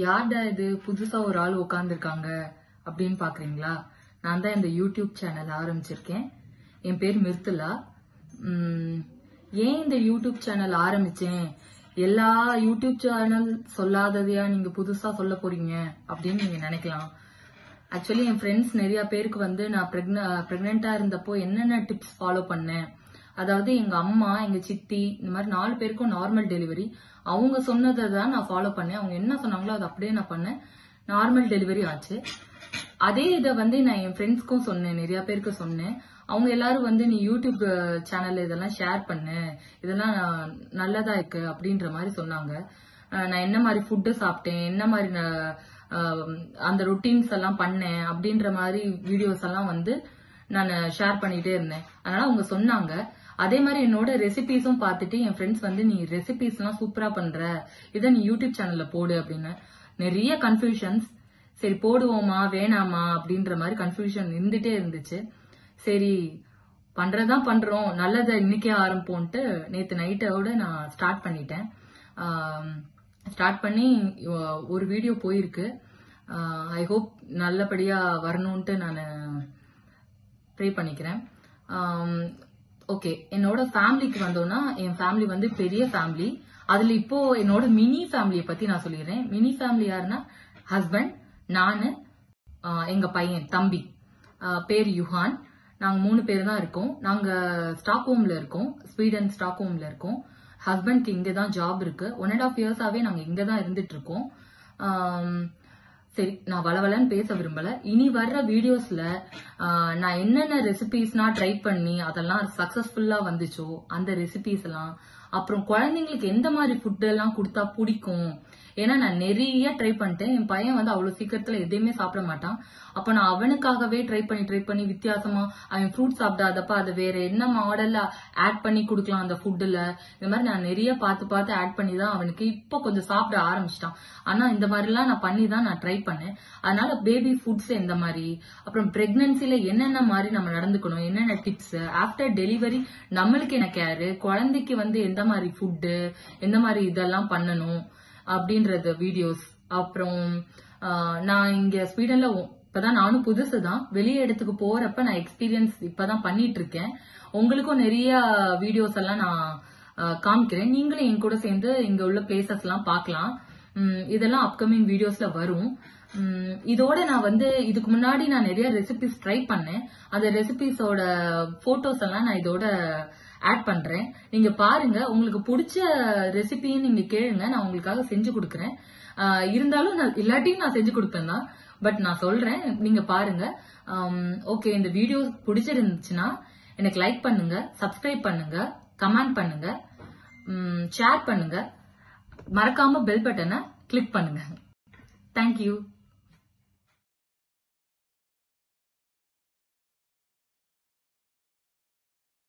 யார்டா இது புதுசா ஒரு ஆள் உட்காந்துருக்காங்க அப்படின்னு பாக்குறீங்களா நான் தான் இந்த யூடியூப் சேனல் ஆரம்பிச்சிருக்கேன் என் பேர் மிர்துலா உம், ஏன் இந்த யூடியூப் சேனல் ஆரம்பிச்சேன் எல்லா யூடியூப் சேனல் சொல்லாததையா நீங்க புதுசா சொல்ல போறீங்க அப்படின்னு நீங்க நினைக்கலாம் ஆக்சுவலி என் ஃப்ரெண்ட்ஸ் நிறைய பேருக்கு வந்து நான் பிரெக்னெண்டா இருந்தப்போ என்னென்ன டிப்ஸ் ஃபாலோ பண்ணேன் அதாவது எங்க அம்மா எங்க சித்தி இந்த மாதிரி நாலு பேருக்கும் நார்மல் டெலிவரி அவங்க சொன்னதை தான் நான் ஃபாலோ பண்ணேன் அவங்க என்ன சொன்னாங்களோ அதை அப்படியே நான் பண்ணேன் நார்மல் டெலிவரி ஆச்சு அதே இதை வந்து நான் என் ஃப்ரெண்ட்ஸ்க்கும் சொன்னேன் நிறைய பேருக்கு சொன்னேன் அவங்க எல்லாரும் வந்து நீ யூடியூப் சேனல் இதெல்லாம் ஷேர் பண்ணு இதெல்லாம் நல்லதா இருக்கு அப்படின்ற மாதிரி சொன்னாங்க அஹ் நான் என்ன மாதிரி ஃபுட்டு சாப்பிட்டேன் என்ன மாதிரி நான், அஹ், அந்த ரொட்டீன்ஸ் எல்லாம் பண்ணேன் அப்படின்ற மாதிரி வீடியோஸ் எல்லாம் வந்து நான் ஷேர் பண்ணிட்டே இருந்தேன் அதனால அவங்க சொன்னாங்க அதே மாதிரி என்னோட ரெசிபிஸும் பார்த்துட்டு என் ஃப்ரெண்ட்ஸ் வந்து நீ ரெசிபிஸ் எல்லாம் சூப்பரா பண்ற இதை நீ யூடியூப் சேனல்ல போடு அப்படின்னு நிறைய கன்ஃபியூஷன்ஸ் சரி போடுவோமா வேணாமா அப்படின்ற மாதிரி கன்ஃபியூஷன் இருந்துட்டே இருந்துச்சு சரி பண்றதுதான் பண்றோம் நல்லதை இன்னைக்கே ஆரம்பிப்போன்ட்டு நேத்து நைட்டோட நான் ஸ்டார்ட் பண்ணிட்டேன் ஸ்டார்ட் பண்ணி அஹ், ஒரு வீடியோ போயிருக்கு ஐ ஹோப் நல்லபடியா வரணும்ட்டு நான் ப்ரே பண்ணிக்கிறேன் ஓகே என்னோட ஃபேமிலிக்கு வந்தோம்னா என் ஃபேமிலி வந்து பெரிய ஃபேமிலி அதுல இப்போ என்னோட மினி ஃபேமிலியை பத்தி நான் சொல்லிடுறேன் மினி ஃபேமிலி யாருன்னா ஹஸ்பண்ட் நானு ஆஹ் எங்க பையன் தம்பி ஆஹ் பேர் யுஹான் நாங்க மூணு பேர் தான் இருக்கோம் நாங்க ஸ்டாக்ஹோம்ல இருக்கோம் ஸ்வீடன் ஸ்டாக்ஹோம்ல இருக்கோம் ஹஸ்பண்ட்க்கு இங்க தான் ஜாப் இருக்கு ஒன் அண்ட் ஆஃப் இயர்ஸாவே நாங்க இங்க தான் இருந்துட்டு இருக்கோம் ஆம், சரி நான் வளவலன்னு பேச விரும்பல இனி வர்ற வீடியோஸ்ல நான் என்னென்ன ரெசிபிஸ்னா ட்ரை பண்ணி அதெல்லாம் சக்சஸ்ஃபுல்லா வந்துச்சோ அந்த ரெசிபிஸ் எல்லாம் அப்புறம் குழந்தைங்களுக்கு எந்த மாதிரி ஃபுட் எல்லாம் கொடுத்தா பிடிக்கும் ஏன்னா நான் நிறைய ட்ரை பண்ணிட்டேன் என் பையன் வந்து அவ்வளவு சீக்கிரத்துல எதையுமே சாப்பிட மாட்டான் அப்ப நான் அவனுக்காகவே ட்ரை பண்ணி ட்ரை பண்ணி வித்தியாசமா அவன் ஃப்ரூட் சாப்பிடாதப்ப அதை வேற என்ன மாடல்ல ஆட் பண்ணி கொடுக்கலாம் அந்த ஃபுட்டுல இந்த மாதிரி நான் நிறைய பார்த்து பார்த்து ஆட் பண்ணி தான் அவனுக்கு இப்போ கொஞ்சம் சாப்பிட ஆரம்பிச்சிட்டான் ஆனா இந்த மாதிரி எல்லாம் நான் பண்ணி தான் நான் ட்ரை பண்ணேன் அதனால பேபி ஃபுட்ஸ் எந்த மாதிரி அப்புறம் பிரெக்னன்சில என்னென்ன மாதிரி நம்ம நடந்துக்கணும் என்னென்ன டிப்ஸ் ஆஃப்டர் டெலிவரி நம்மளுக்கு என்ன கேரு குழந்தைக்கு வந்து எந்த மாதிரி ஃபுட்டு எந்த மாதிரி இதெல்லாம் பண்ணணும் அப்படின்றது வீடியோஸ் அப்புறம் ஆஹ், நான் இங்க ஸ்வீடன்ல ஒ- இப்பதான் நானும் புதுசு தான் வெளிய இடத்துக்கு போறப்ப நான் எக்ஸ்பீரியன்ஸ் இப்பதான் பண்ணிட்டு இருக்கேன் உங்களுக்கும் நிறைய வீடியோஸ் எல்லாம் நான் ஆஹ், காமிக்கிறேன் நீங்களும் என் கூட சேர்ந்து இங்க உள்ள பிளேசஸ் எல்லாம் பார்க்கலாம் உம், இதெல்லாம் அப்கமிங் வீடியோஸ்ல வரும் உம், இதோட நான் வந்து இதுக்கு முன்னாடி நான் நிறைய ரெசிபிஸ் ட்ரை பண்ணேன் அந்த ரெசிபிஸோட போட்டோஸ் எல்லாம் நான் இதோட ஆட் பண்றேன் நீங்க பாருங்க உங்களுக்கு பிடிச்ச ரெசிபின்னு நீங்க கேளுங்க நான் உங்களுக்காக செஞ்சு கொடுக்குறேன் ஆஹ் இருந்தாலும் நான் இல்லாட்டியும் நான் செஞ்சு கொடுப்பேன் தான் பட் நான் சொல்றேன் நீங்க பாருங்க ஓகே இந்த வீடியோ பிடிச்சிருந்துச்சுன்னா எனக்கு லைக் பண்ணுங்க சப்ஸ்கிரைப் பண்ணுங்க கமெண்ட் பண்ணுங்க ஷேர் பண்ணுங்க மறக்காம பெல் பட்டனை கிளிக் பண்ணுங்க தேங்க்யூ